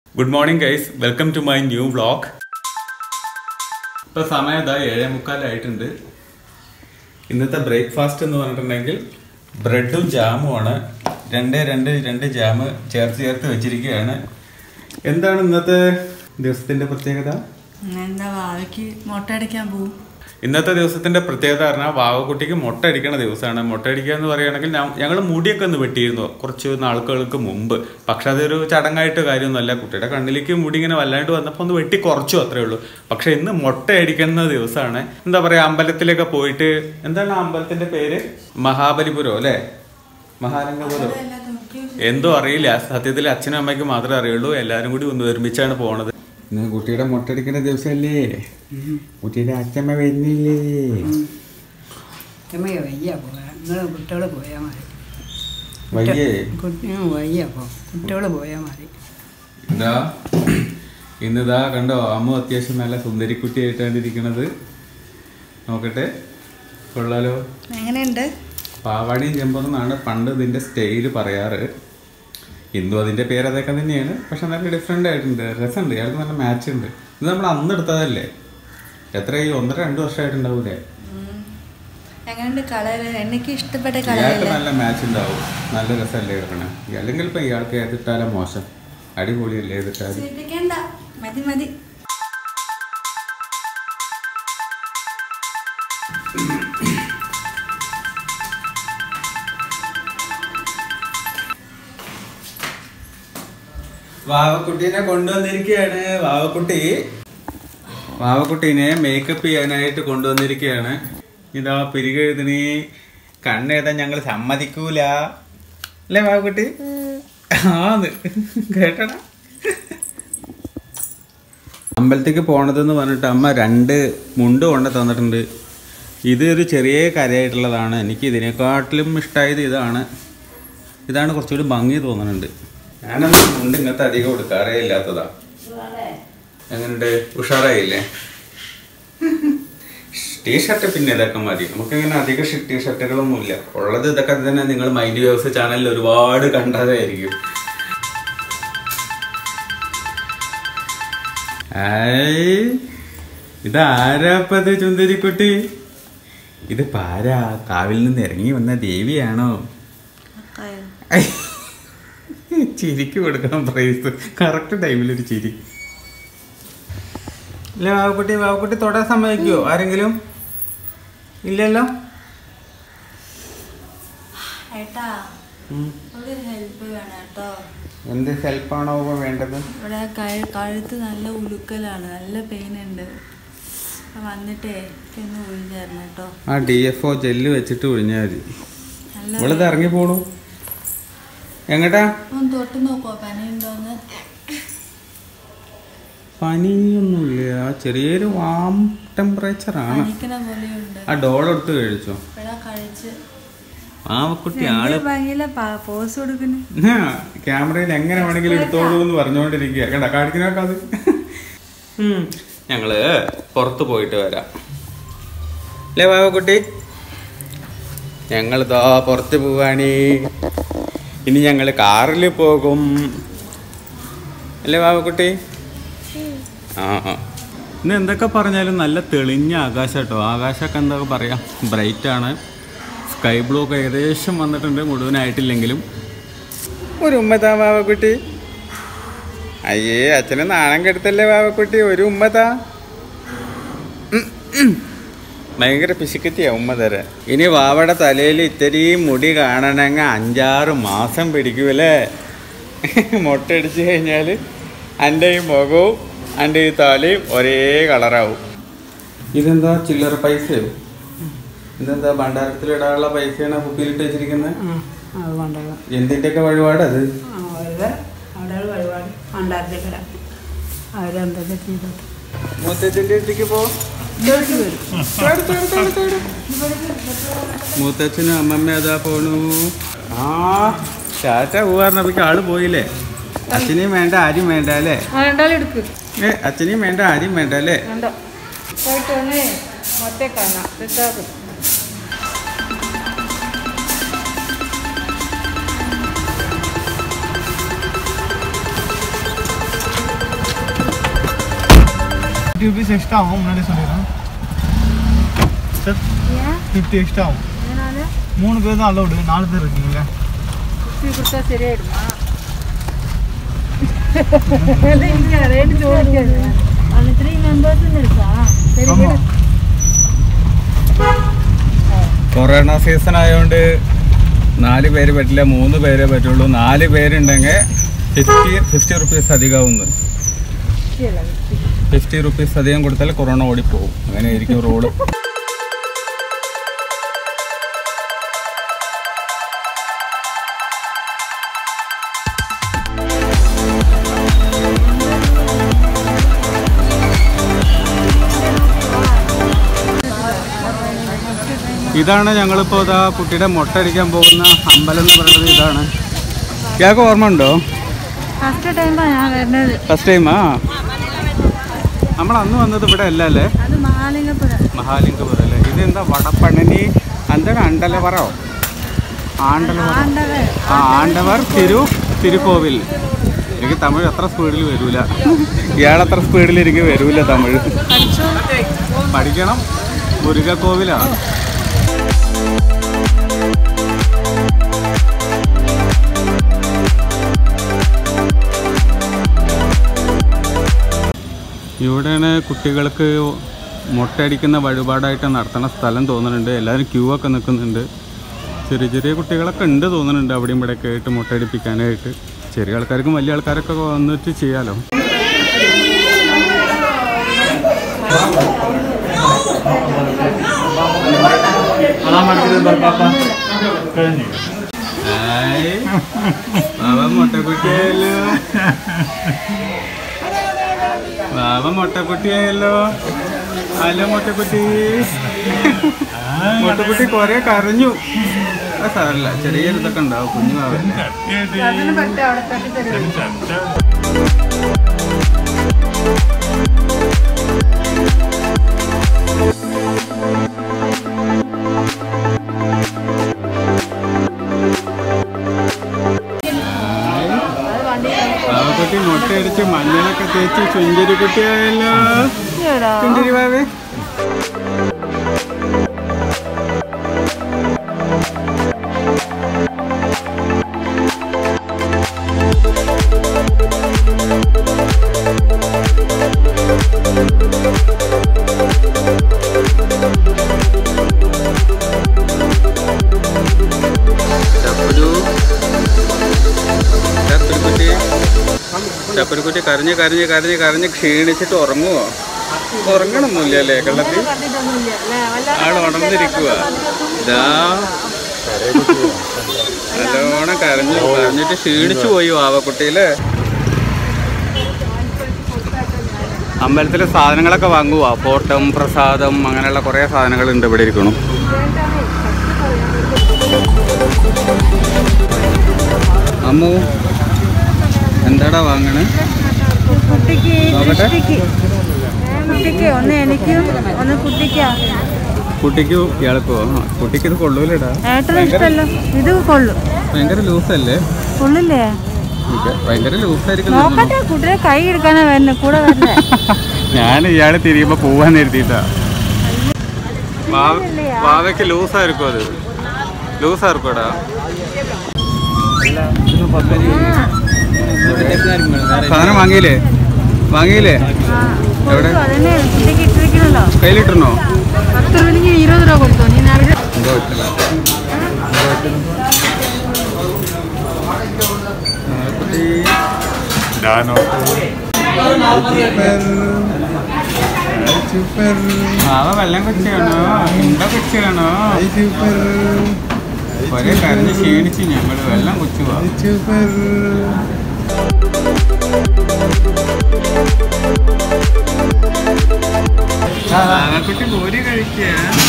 Good morning guys welcome to my new vlog ഇപ്പോൾ സമയം ഇതാ ഏഴേ മുക്കാലായിട്ടുണ്ട് ഇന്നത്തെ ബ്രേക്ക്ഫാസ്റ്റ് എന്ന് പറഞ്ഞിട്ടുണ്ടെങ്കിൽ ബ്രെഡും ജാമുമാണ് രണ്ട് രണ്ട് രണ്ട് ജാം ചേർത്ത് ചേർത്ത് വെച്ചിരിക്കുകയാണ് എന്താണ് ഇന്നത്തെ ദിവസത്തിന്റെ പ്രത്യേകത എന്താ വാവയ്ക്ക് മുട്ട അടിക്കാൻ പോവും ഇന്നത്തെ ദിവസത്തിന്റെ പ്രത്യേകത പറഞ്ഞാൽ വാവക്കുട്ടിക്ക് മുട്ട അടിക്കണ ദിവസമാണ് മുട്ട അടിക്കുക എന്ന് പറയുകയാണെങ്കിൽ ഞങ്ങൾ മുടിയൊക്കെ ഒന്ന് വെട്ടിയിരുന്നു കുറച്ച് നാളുകൾക്ക് മുമ്പ് പക്ഷെ അതൊരു ചടങ്ങായിട്ട് കാര്യമൊന്നുമല്ല കുട്ടിയുടെ കണ്ണിലേക്ക് മുടി ഇങ്ങനെ വല്ലാണ്ട് വന്നപ്പോൾ ഒന്ന് വെട്ടി കുറച്ചു അത്രേ ഉള്ളൂ പക്ഷെ ഇന്ന് മുട്ട അടിക്കുന്ന ദിവസമാണ് എന്താ പറയാ അമ്പലത്തിലൊക്കെ പോയിട്ട് എന്താണ് ആ അമ്പലത്തിന്റെ പേര് മഹാബലിപുരം അല്ലേ മഹാരംഗപുരം എന്തോ അറിയില്ല സത്യത്തിൽ അച്ഛനും അമ്മയ്ക്ക് മാത്രമേ അറിയുള്ളൂ എല്ലാരും കൂടി ഒന്ന് ഒരുമിച്ചാണ് പോണത് ഇന്ന് കുട്ടിയുടെ മുട്ടടിക്കുന്ന ദിവസമല്ലേ കുട്ടിയുടെ അച്ഛമ്മ വരുന്നില്ലേ അമ്മയെ വയ്യ പോകാൻ നിങ്ങൾ കുട്ടികൾ പോയാൽ മതി വയ്യേ കുട്ടി ഉം, വയ്യ പോ കുട്ടികൾ പോയാൽ മതി ഇതാ ഇന്നിതാ കണ്ടോ അമ്മ അത്യാവശ്യം നല്ല സുന്ദരിക്കുട്ടിയായിട്ടാണ് ഇരിക്കണത് നോക്കട്ടെ കൊള്ളാലോ എങ്ങനെയുണ്ട് പാവാടിയും ചെമ്പെന്നാണ് പണ്ട് ഇതിന്റെ സ്റ്റൈല് പറയാറ് ഇന്നും അതിന്റെ പേര് അതൊക്കെ തന്നെയാണ് പക്ഷെ നല്ല ഡിഫറെന്റ് ആയിട്ടുണ്ട് രസമുണ്ട് ഇയാൾക്ക് നല്ല മാച്ച് ഉണ്ട് ഇത് നമ്മൾ അന്ന് എടുത്തതല്ലേ എത്രയായി ഒന്നര രണ്ട് വർഷമായിട്ടുണ്ടാവൂലേ എങ്ങനെയുണ്ട് കളർ എനിക്ക് ഇഷ്ടപ്പെട്ട ഇയാൾക്ക് കളറല്ലേ നല്ല മാച്ച് ഉണ്ടാവും നല്ല രസമല്ലേ ഇറക്കണേ അല്ലെങ്കിൽ ഇപ്പൊ ഇയാൾക്ക് ഏതിട്ടാലോ മോശം അടിപൊളിയല്ലേ ഏതിട്ടാലും സൂചിപ്പിക്കണ്ട മതി മതി വാവക്കുട്ടീനെ കൊണ്ടുവന്നിരിക്കുകയാണ് വാവക്കുട്ടി വാവക്കുട്ടീനെ മേക്കപ്പ് ചെയ്യാനായിട്ട് കൊണ്ടുവന്നിരിക്കുകയാണ് ഇതാ പിരികെഴുതിന് കണ്ണെഴുതാൻ ഞങ്ങൾ സമ്മതിക്കൂല അല്ലേ വാവക്കുട്ടി ആന്ന് കേട്ടടാ അമ്പലത്തേക്ക് പോണതെന്ന് പറഞ്ഞിട്ട് അമ്മ രണ്ട് മുണ്ട് കൊണ്ട് തന്നിട്ടുണ്ട് ഇത് ഒരു ചെറിയ കരയായിട്ടുള്ളതാണ് എനിക്ക് ഇതിനെക്കാട്ടിലും ഇഷ്ടമായത് ഇതാണ് ഇതാണ് കുറച്ചുകൂടി ഭംഗി തോന്നുന്നുണ്ട് ഞാനൊന്നും മുണ്ട് ഇങ്ങനത്തെ അധികം കൊടുക്കാറേ ഇല്ലാത്തതാ എങ്ങനെയുണ്ട് ഉഷാറായില്ലേ ടീഷർട്ട് പിന്നെ ഇതൊക്കെ മതി നമുക്ക് ഇങ്ങനെ അധികം ടീഷർട്ടുകളൊന്നുമില്ല ഉള്ളത് ഇതൊക്കെ തന്നെ നിങ്ങൾ മൈൻഡ് വേവ്സ് ചാനലിൽ ഒരുപാട് കണ്ടതായിരിക്കും ആയ് ഇതാരാപ്പത് ചുന്ദരിക്കുട്ടി ഇത് പാരാ കാവിൽ നിന്ന് ഇറങ്ങി വന്ന ദേവിയാണോ ഐ, ചിരിക്ക് കൊടുക്കണം പ്രൈസ് കറക്റ്റ് ടൈമിൽ ഒരു ചിരി ഇല്ല വാവക്കുട്ടി വാവക്കുട്ടി തൊടാൻ സമ്മതിക്കുമോ ആരെങ്കിലും ഇല്ലല്ലോ ഏട്ടാ ഒരു ഹെൽപ്പ് വേണം കേട്ടോ എന്ത് ഹെൽപ്പാണോ വേണ്ടത് ഇവിടെ കഴു കഴുത്ത് നല്ല ഉളുക്കലാണ് നല്ല പെയിൻ ഉണ്ട് അപ്പൊ വന്നിട്ടേ ഒന്ന് ഒഴിഞ്ഞായിരുന്നു കേട്ടോ ആ ഡി എഫ് ഒ ജെല്ല് വെച്ചിട്ട് ഒഴിഞ്ഞാൽ മതി നല്ല ഇവളിത് ഇറങ്ങി പോണു എങ്ങട്ടാ ഒന്ന് തൊട്ട് നോക്കോ പനിയുണ്ടോന്ന് പനിയൊന്നുമില്ല ചെറിയൊരു വാം ടെമ്പറേച്ചർ ആണ് പനിക്കണ പോലെയുണ്ട് ആ ഡോൾ എടുത്ത് കഴിച്ചോ ഇവിടെ കഴിച്ച് ആവക്കുട്ടി ആള് ഭംഗിയില്ല പോസ് കൊടുക്കുന്നു ആ, ക്യാമറയിൽ എങ്ങനെ വേണമെങ്കിലും എടുത്തോളൂ എന്ന് പറഞ്ഞുകൊണ്ടിരിക്കുക കേട്ടാ കാണിക്കുന്നൊക്കെ അത് ഉം, ഞങ്ങള് പുറത്ത് പോയിട്ട് വരാം അല്ലേ ബാബക്കുട്ടി ഞങ്ങളിതാ പുറത്ത് പോവാണി ഇനി ഞങ്ങൾ കാറിൽ പോകും അല്ലേ ബാബക്കുട്ടി ആ ആ. ഇന്ന് എന്തൊക്കെ പറഞ്ഞാലും നല്ല തെളിഞ്ഞ ആകാശം കേട്ടോ ആകാശമൊക്കെ എന്തൊക്കെ പറയാം ബ്രൈറ്റ് ആണ് സ്കൈ ബ്ലൂ ഒക്കെ ഏകദേശം വന്നിട്ടുണ്ട് മുഴുവനായിട്ടില്ലെങ്കിലും ഒരു ഉമ്മതാ ബാബക്കുട്ടി അയ്യേ അച്ഛനെ നാണം കെടുത്തല്ലേ ബാബക്കുട്ടി ഒരു ഉമ്മതാ ഉം, ഉം. ഭയങ്കര പിശുക്കത്തിയാ ഉമ്മ തരാൻ ഇനി വാവയുടെ തലയിൽ ഇത്രയും മുടി കാണണമെങ്കിൽ അഞ്ചാറ് മാസം പിടിക്കുമല്ലേ മുട്ടടിച്ച് കഴിഞ്ഞാൽ എൻ്റെ ഈ മുഖവും എൻ്റെ ഈ തലയും ഒരേ കളറാവും ഇതെന്താ ചില്ലറ പൈസയോ ഇതെന്താ ഭണ്ഡാരത്തിലിടാനുള്ള പൈസയാണ് ആ കുപ്പിയിലിട്ട് വെച്ചിരിക്കുന്നത് ആ അത് കൊണ്ടുപോകാം എന്തിൻ്റെയൊക്കെ വഴിപാടത് ആ അവരുടെ അവിടെ വഴിപാട് പണ്ടാരത്തേക്കട അവരെന്തൊക്കെ ചെയ്തോട്ടെ മൂത്തച്ഛൻ്റെ അടുത്തേക്ക് പോ മൂത്തച്ഛനും അമ്മമ്മ അതാ പോണു ആ ചാച്ച പോവാറിനപ്പോഴേക്ക് ആള് പോയില്ലേ അച്ഛനെയും വേണ്ട ആരും വേണ്ട അല്ലേ രണ്ടാളും എടുക്ക് ഏ അച്ഛനെയും വേണ്ട ആരും വേണ്ട അല്ലേ വേണ്ട പോയിട്ട് വന്നേ മൊത്തേ കാണാം സെറ്റാക്കും ആ ஃபிஃப்டி ருபீஸ் எக்ஸ்ட்ரா ஆகும் முன்னாடி சொல்லிடுறேன் சார் ஃபிஃப்டி எக்ஸ்ட்ரா ஆகும் மூணு பேர் தான் அலௌடு நாலு பேர் இருக்கீங்களா இப்படி கொடுத்தா சரியாயிடுமா இல்லைங்க ரேட்டு ஜோடிக்காது அதில் த்ரீ மெம்பர்ஸ்ன்னு இருக்கா சரி ஆமா விடு. കൊറോണ സീസൺ ആയതുകൊണ്ട് നാല് പേര് പറ്റില്ല മൂന്ന് പേരേ പറ്റുള്ളൂ നാല് പേരുണ്ടെങ്കിൽ ഫിഫ്റ്റി ഫിഫ്റ്റി റുപ്പീസ് അധികമാവുന്നു ശരിയല്ല. ഫിഫ്റ്റി റുപ്പീസ് അധികം കൊടുത്താൽ കൊറോണ ഓടിപ്പോവും അങ്ങനെ ആയിരിക്കും റോള് ഇതാണ് ഞങ്ങളിപ്പോൾ ഇതാ കുട്ടിയുടെ മുട്ട അടിക്കാൻ പോകുന്ന അമ്പലം എന്ന് പറയുന്നത് ഇതാണ് ഇയാൾക്ക് ഓർമ്മ ഉണ്ടോ ഫസ്റ്റ് ടൈമാണ് ഞാൻ വരുന്നത് ഫസ്റ്റ് ടൈമാ നമ്മൾ അന്ന് വന്നത് ഇവിടെ അല്ല അല്ലേ അത് മഹാലിംഗപുരം മഹാലിംഗപുരം അല്ലേ ഇത് എന്താ വടപ്പഴനി എന്താണ് അണ്ടലവറോ ആണ്ടലവറ ആണ്ടവർ ആ ആണ്ടവർ തിരു തിരുക്കോവിൽ എനിക്ക് തമിഴ് അത്ര സ്പീഡിൽ വരൂല ഇയാളത്ര സ്പീഡിൽ എനിക്ക് വരൂല തമിഴ് പഠിച്ചു പഠിക്കണം മുരുകക്കോവിലാണ് ഇവിടെയാണ് കുട്ടികൾക്ക് മുട്ടയടിക്കുന്ന വഴിപാടായിട്ട് നടത്തുന്ന സ്ഥലം തോന്നുന്നുണ്ട് എല്ലാവരും ക്യൂ ഒക്കെ നിൽക്കുന്നുണ്ട് ചെറിയ ചെറിയ കുട്ടികളൊക്കെ ഉണ്ട് തോന്നുന്നുണ്ട് അവിടെയും ഇവിടെയൊക്കെ ആയിട്ട് മുട്ടയടിപ്പിക്കാനായിട്ട് ചെറിയ ആൾക്കാർക്കും വലിയ ആൾക്കാരൊക്കെ വന്നിട്ട് ചെയ്യാലോ ഹായ് ബാബ മുട്ടക്കുട്ടിയായല്ലോ ബാബ മുട്ടക്കുട്ടിയായല്ലോ ഹലോ മുട്ടക്കുട്ടി മുട്ടക്കുട്ടി കൊറേ കരഞ്ഞു ആ സാരല്ല ചെറിയൊരു ഇതൊക്കെ ഉണ്ടാവും കുഞ്ഞു ബാബല്ലേ അതിന് പറ്റേ അവിടെ തട്ടി തരും ബാബക്കുട്ടി മുട്ടയടിച്ച് മഞ്ഞളൊക്കെ തേച്ച് ചുഞ്ചരി കുട്ടിയായല്ലോ ചുഞ്ചരി ബാബേ ചപ്പുരു ചപ്പുരുക്കുട്ടി ചപ്പുരുക്കുട്ടി കരഞ്ഞ് കരഞ്ഞ് കരഞ്ഞ് കരഞ്ഞ് ക്ഷീണിച്ചിട്ട് ഉറങ്ങുവോ ഉറങ്ങണമൊന്നുമില്ല അല്ലേ കള്ളത്തിൽ ആൾ ഉണർന്നിരിക്കുക ഇതാ നല്ലോണം കരഞ്ഞു കരഞ്ഞിട്ട് ക്ഷീണിച്ചു പോയി വാവക്കുട്ടിയില് അമ്പലത്തിലെ സാധനങ്ങളൊക്കെ വാങ്ങുക പോട്ടം പ്രസാദം അങ്ങനെയുള്ള കുറേ സാധനങ്ങൾ ഉണ്ട് ഇവിടെ ഇരിക്കണം അമ്മു എന്താടാ വാങ്ങണേ കുട്ടിക്ക് നോക്കട്ടെ. കുട്ടിക്ക് കുട്ടിക്ക് ഒന്ന് എനിക്കും ഒന്ന് കുട്ടിക്കാ കുട്ടിക്ക് ഇയാൾക്കോ ആ, കുട്ടിക്ക് ഇത് കൊള്ളൂലടാ ഏട്ടന് ഇഷ്ടമല്ലോ ഇത് കൊള്ളും ഭയങ്കര ലൂസല്ലേ കൊള്ളില്ലേ ഇത് ഭയങ്കര ലൂസായിരിക്കും തോന്നുന്നു. നോക്കട്ടെ കുട്ടിയെ കൈ എടുക്കാനാ വരുന്നത് കൂടെ വരുന്നേ ഞാൻ ഇയാള് തിരിയുമ്പോ പോവാൻ എഴുതിട്ടാ വാവയ്ക്ക് ലൂസായിരിക്കും അത് ലൂസായിരിക്കോടാ സാധനം വാങ്ങിയില്ലേ വാങ്ങിയില്ലേ എവിടെ? അതന്നെ കുട്ടിക്ക് ഇട്ടിരിക്കണല്ലോ കയ്യിലിട്ടിരുന്നോ പത്ത് രൂപയ്ക്ക് ഇരുപത് രൂപ കൊടുത്തു നീ അവിടെ എന്തോ പറ്റില്ല എന്തോ പറ്റില്ല ആ, കുട്ടി. മാവ വെള്ളം കുടിച്ചാണോ എന്താ കുടിച്ചാണോ ഒരേ കരഞ്ഞ് ക്ഷീണിച്ച് ഞങ്ങൾ വെള്ളം കുടിച്ചു കുട്ടി പൂരി കഴിക്കുക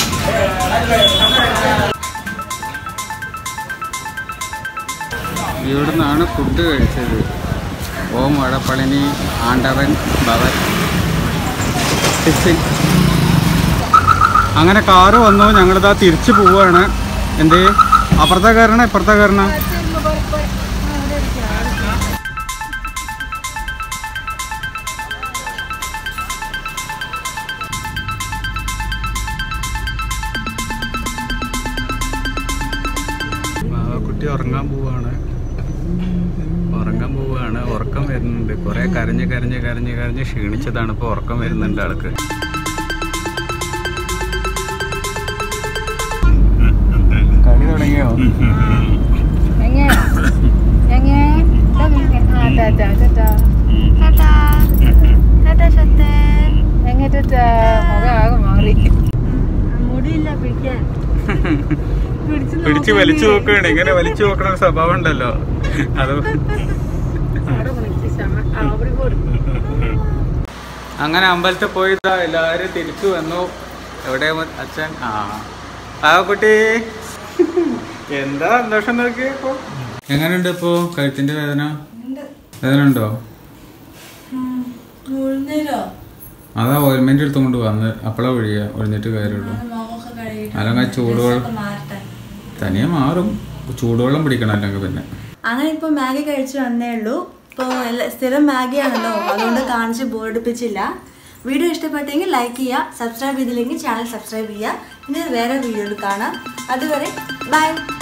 ഇവിടുന്നാണ് ഫുഡ് കഴിച്ചത് ഓം വടപ്പളനി ആണ്ടവൻ ഭവൻ ടിഫിൻ അങ്ങനെ കാറ് വന്നു ഞങ്ങളിതാ തിരിച്ചു പോവാണ് എന്തേ അപ്പുറത്തെ കയറണ ഇപ്പുറത്തെ കയറണ ഉറങ്ങാൻ പോവാണ് ഉറങ്ങാൻ പോവാണ് ഉറക്കം വരുന്നുണ്ട് കുറെ കരഞ്ഞ് കരഞ്ഞ് കരഞ്ഞ് കരഞ്ഞ് ക്ഷീണിച്ചതാണ് ഇപ്പൊ ഉറക്കം വരുന്നുണ്ട് ആൾക്ക് കളി തുടങ്ങിയോ എങ്ങനെ എങ്ങനെ ആ ടാറ്റാ ടാറ്റാ എങ്ങനെ ടാറ്റാ മുഖം ആകെ മാറി മുടിയില്ല പിടിക്കാൻ പിടിച്ച് വലിച്ചു നോക്കുകയാണ് ഇങ്ങനെ വലിച്ചു നോക്കണ ഒരു സ്വഭാവം ഉണ്ടല്ലോ അത് അവിടെ വിളിച്ച് ശമ അവിടെ കൊടുക്കും അങ്ങനെ അമ്പലത്തിൽ പോയിതാ എല്ലാവരും തിരിച്ചു വന്നു എവിടെ മു- അച്ഛൻ ആ ആ കുട്ടി എന്താ സന്തോഷം നോക്കിയപ്പോ എങ്ങനെയുണ്ട് ഇപ്പോ കഴുത്തിന്റെ വേദന വേദന ഉണ്ടോ ഉഴുന്നേരോ അതാ ഓയിൽമെന്റ് എടുത്തുകൊണ്ട് വന്ന് അപ്പളാ ഒഴിയ ഒഴിഞ്ഞിട്ട് കാര്യമുള്ളൂ മുഖമൊക്കെ കഴുകിയിട്ട് അല്ലെങ്കിൽ ആ ചൂടുവെള്ളം ഒക്കെ മാറട്ടെ തനിയെ മാറും ചൂടുവെള്ളം പിടിക്കണം അല്ലെങ്കിൽ പിന്നെ അങ്ങനെ ഇപ്പോൾ മാഗി കഴിച്ചു വന്നേ ഉള്ളൂ ഇപ്പോൾ സ്ഥിരം മാഗി ആണല്ലോ അതുകൊണ്ട് കാണിച്ച് ബോർഡിപ്പിച്ചില്ല വീഡിയോ ഇഷ്ടപ്പെട്ടെങ്കിൽ ലൈക്ക് ചെയ്യുക സബ്സ്ക്രൈബ് ചെയ്തില്ലെങ്കിൽ ചാനൽ സബ്സ്ക്രൈബ് ചെയ്യുക ഇനി വേറെ വീഡിയോയിൽ കാണാം അതുവരെ ബൈ